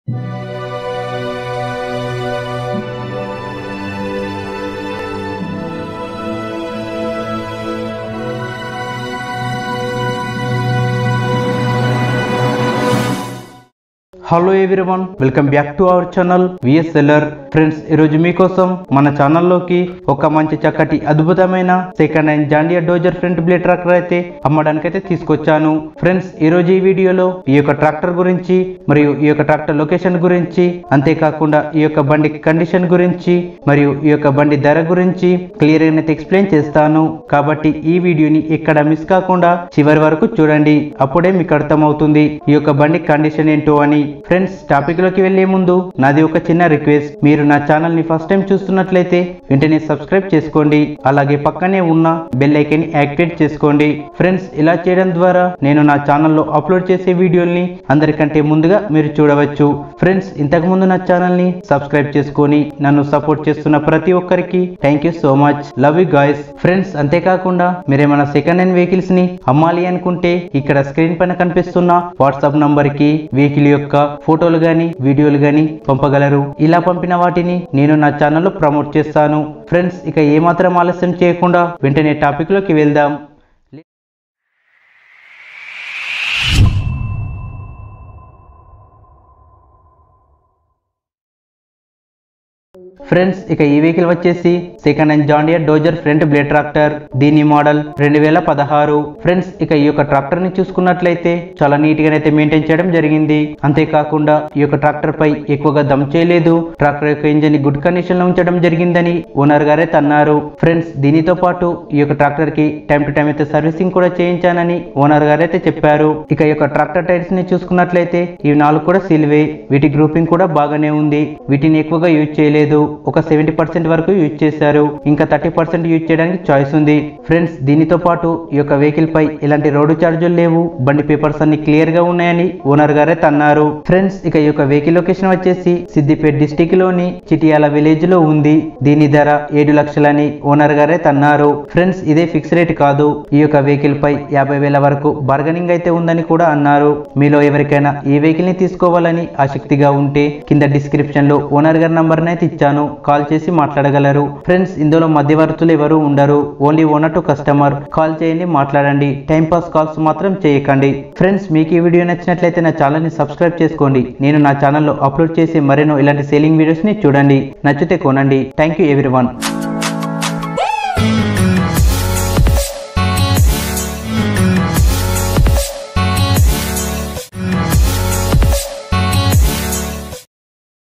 hello everyone welcome back to our channel VS seller friends ఈరోజు మీకోసం మన ఛానల్లోకి ఒక మంచి చక్కటి అద్భుతమైన second hand John Deere dozer front blade tractor అయితే అమ్మడానికైతే తీసుకొచ్చాను ఫ్రెండ్స్ ఈ రోజు ఈ వీడియోలో ఈ యొక్క ట్రాక్టర్ గురించి మరియు ఈ యొక్క ట్రాక్టర్ లొకేషన్ గురించి అంతేకాకుండా ఈ యొక్క బండి కండిషన్ గురించి మరియు ఈ యొక్క బండి ధర గురించి క్లియర్ గా అయితే ఎక్స్ప్లెయిన్ చేస్తాను కాబట్టి ఈ వీడియోని ఎక్కడ మిస్ కాకుండా చివరి వరకు చూడండి అప్పుడే మీకు అర్థమవుతుంది ఈ యొక్క బండి కండిషన్ ఏంటో అని ఫ్రెండ్స్ టాపిక్ లోకి వెళ్లే ముందు నాది ఒక చిన్న రిక్వెస్ట్ మీరు నా ఛానల్ ని ఫస్ట్ టైం చూస్తున్నట్లయితే వెంటనే సబ్స్క్రైబ్ చేసుకోండి అలాగే పక్కనే ఉన్న బెల్ ఐకాన్ యాక్టివేట్ చేసుకోండి ఫ్రెండ్స్ ఇలా చేయడం ద్వారా నేను నా ఛానల్లో అప్లోడ్ చేసే వీడియోల్ని అందరికంటే ముందుగా మీరు చూడవచ్చు ఫ్రెండ్స్ ఇంతకు ముందు నా ఛానల్ ని సబ్స్క్రైబ్ చేసుకొని నన్ను సపోర్ట్ చేస్తున్న ప్రతి ఒక్కరికి thank you so much love you guys friends అంతేకాకుండా మీరేమైనా సెకండ్ హ్యాండ్ వెహికల్స్ ని అమ్మాలి అనుకుంటే ఇక్కడ స్క్రీన్ పైన కనిపిస్తున్న వాట్సాప్ నంబర్ కి వెహికల్ యొక్క ఫోటోలు గాని వీడియోలు గాని పంపగలరు ఇలా పంపిన వాటిని నేను నా ఛానల్లో ప్రమోట్ చేస్తాను ఫ్రెండ్స్ ఇక ఏమాత్రం ఆలస్యం చేయకుండా వెంటనే టాపిక్ లోకి వెళ్దాం ఫ్రెండ్స్ ఇక ఈ వెహికల్ వచ్చేసి second hand John Deere dozer front blade tractor దీని మోడల్ రెండు వేల పదహారు ఫ్రెండ్స్ ఇక ఈ యొక్క ట్రాక్టర్ ని చూసుకున్నట్లయితే చాలా నీట్ గా అయితే మెయింటైన్ చేయడం జరిగింది అంతేకాకుండా ఈ యొక్క ట్రాక్టర్ పై ఎక్కువగా దమ్ చేయలేదు ట్రాక్టర్ యొక్క ఇంజన్ ని గుడ్ కండిషన్ లో ఉంచడం జరిగిందని ఓనర్ గారే అన్నారు ఫ్రెండ్స్ దీనితో పాటు ఈ యొక్క ట్రాక్టర్ కి టైం టు టైం అయితే సర్వీసింగ్ కూడా చేయించానని ఓనర్ గారు అయితే చెప్పారు ఇక ఈ యొక్క ట్రాక్టర్ టైర్స్ ని చూసుకున్నట్లయితే ఇవి నాలుగు కూడా సిల్వే వీటి గ్రూపింగ్ కూడా బాగానే ఉంది వీటిని ఎక్కువగా యూజ్ చేయలేదు ఒక సెవెంటీ పర్సెంట్ వరకు యూజ్ చేశారు ఇంకా థర్టీ పర్సెంట్ యూజ్ చేయడానికి చాయిస్ ఉంది ఫ్రెండ్స్ దీనితో పాటు ఈ యొక్క వెహికల్ పై ఎలాంటి రోడ్డు ఛార్జీలు లేవు బండి పేపర్స్ అన్ని క్లియర్ గా ఉన్నాయని ఓనర్ గారే అన్నారు ఫ్రెండ్స్ ఇక ఈ యొక్క వెహికల్ లొకేషన్ వచ్చేసి సిద్దిపేట డిస్టిక్ లోని చిటియాల విలేజ్ లో ఉంది దీని ధర ఏడు లక్షలని ఓనర్ గారే అన్నారు ఫ్రెండ్స్ ఇదే ఫిక్స్ రేట్ కాదు ఈ యొక్క వెహికల్ పై యాభై వేల వరకు బార్గెనింగ్ అయితే ఉందని కూడా అన్నారు మీలో ఎవరికైనా ఈ వెహికల్ ని తీసుకోవాలని ఆసక్తిగా ఉంటే కింద డిస్క్రిప్షన్ లో ఓనర్ గారి నంబర్ అయితే ఇచ్చాను కాల్ చేసి మాట్లాడగలరు ఫ్రెండ్స్ ఇందులో మధ్యవర్తులు ఎవరు ఉండరు only owner to customer call చేయండి మాట్లాడండి టైం పాస్ కాల్స్ మాత్రం చేయకండి ఫ్రెండ్స్ మీకు ఈ వీడియో నచ్చినట్లయితే నా ఛానల్ ని సబ్స్క్రైబ్ చేసుకోండి నేను నా ఛానల్లో అప్లోడ్ చేసే మరెన్నో ఇలాంటి సేలింగ్ వీడియోస్ ని చూడండి నచ్చితే కొనండి థ్యాంక్ యూ ఎవ్రీవన్